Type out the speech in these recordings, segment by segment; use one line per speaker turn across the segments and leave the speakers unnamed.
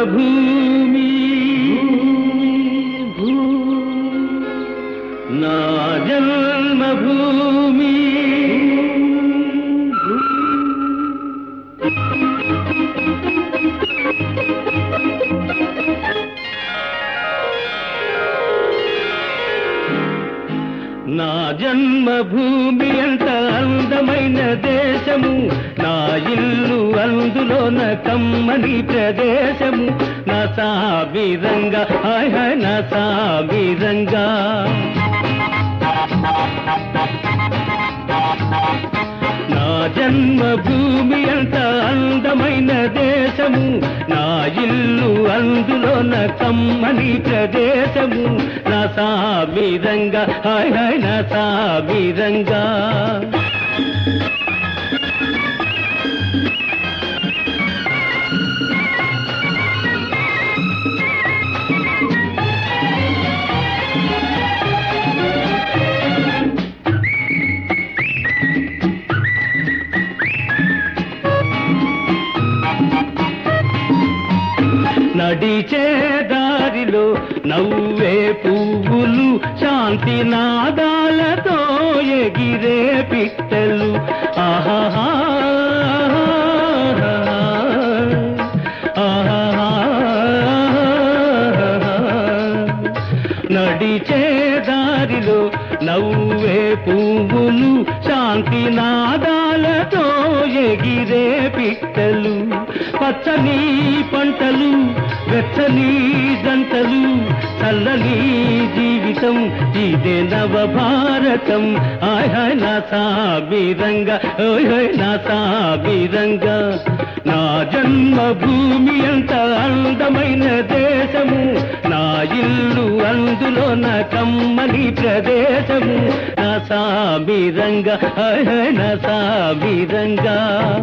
జన్మభూమి నా జన్మభూమి నా జన్మభూమి అంత అందమైన దేశము నా ఇల్లు అందులోన కమ్మని ప్రదేశము నా సాబిరంగా హాయ్ హాయ్ నా సాబిరంగా నా జన్మభూమి అంత అందమైన దేశము నా ఇల్లు అందులోన కమ్మని ప్రదేశము నా సాబిరంగా హాయ్ హాయ్ నా సాబిరంగా నడిచే దారిలో నవ్వే పువ్వులు శాంతి నాదాలతో ఎగిరే పిట్టలు ఆహాహా నడిచే దారిలో నవ్వే పువ్వులు శాంతి నాదాలతో ఎగిరే పిట్టలు పచ్చని పంటలు వెచ్చని జంటలు చల్లని జీవితం ఇదే నవ భారతం ఆయ్ హాయ్ నా సాబిరంగా ఓయ్ హాయ్ నా సాబిరంగా నా జన్మభూమి అంత అందమైన దేశము నా ఇల్లు అందులో నా కమ్మని ప్రదేశము నా సాబిరంగా హాయ్ హాయ్ నా సాబిరంగా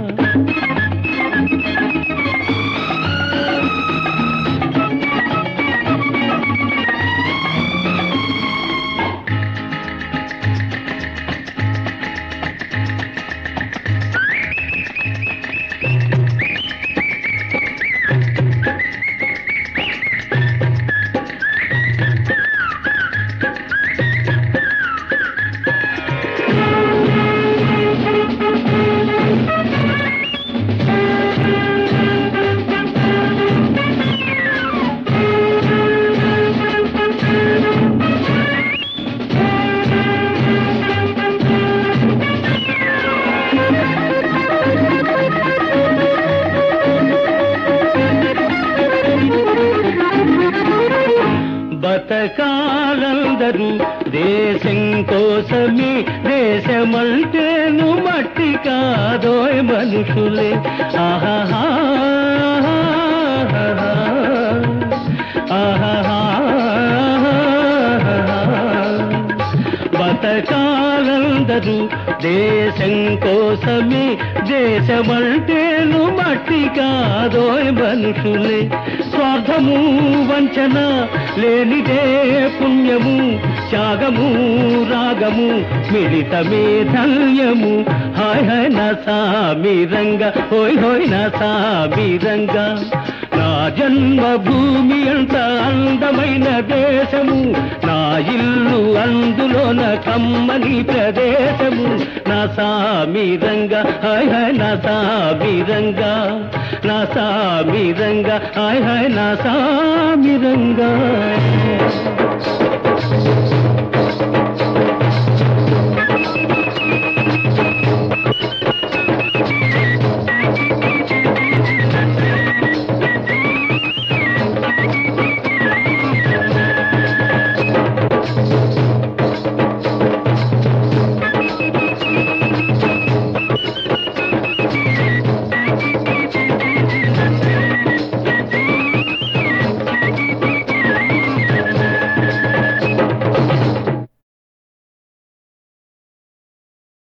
బతకాలందరూ దేశం కోసమే దేశమంటేను మట్టి కాదోయ్ మనుషులే ఆహాహా బతకాలందరూ దేశం కోసమే దేశమంటేను మట్టి కాదోయ్ మనుషులే స్వార్థము వంచన లేనిదే పుణ్యము త్యాగము రాగము మిళితమే ధన్యము హాయ్ హాయ్ నా సామిరంగా హోయ్ హోయ్ నా సామిరంగా నా జన్మభూమి అంత అందమైన దేశము నా ఇల్లు అందులోన కమ్మని ప్రదేశము నా సామిరంగా హాయ్ హాయ్ నా సామిరంగా నా సామిరంగా హాయ్ హాయ్ నా సామిరంగా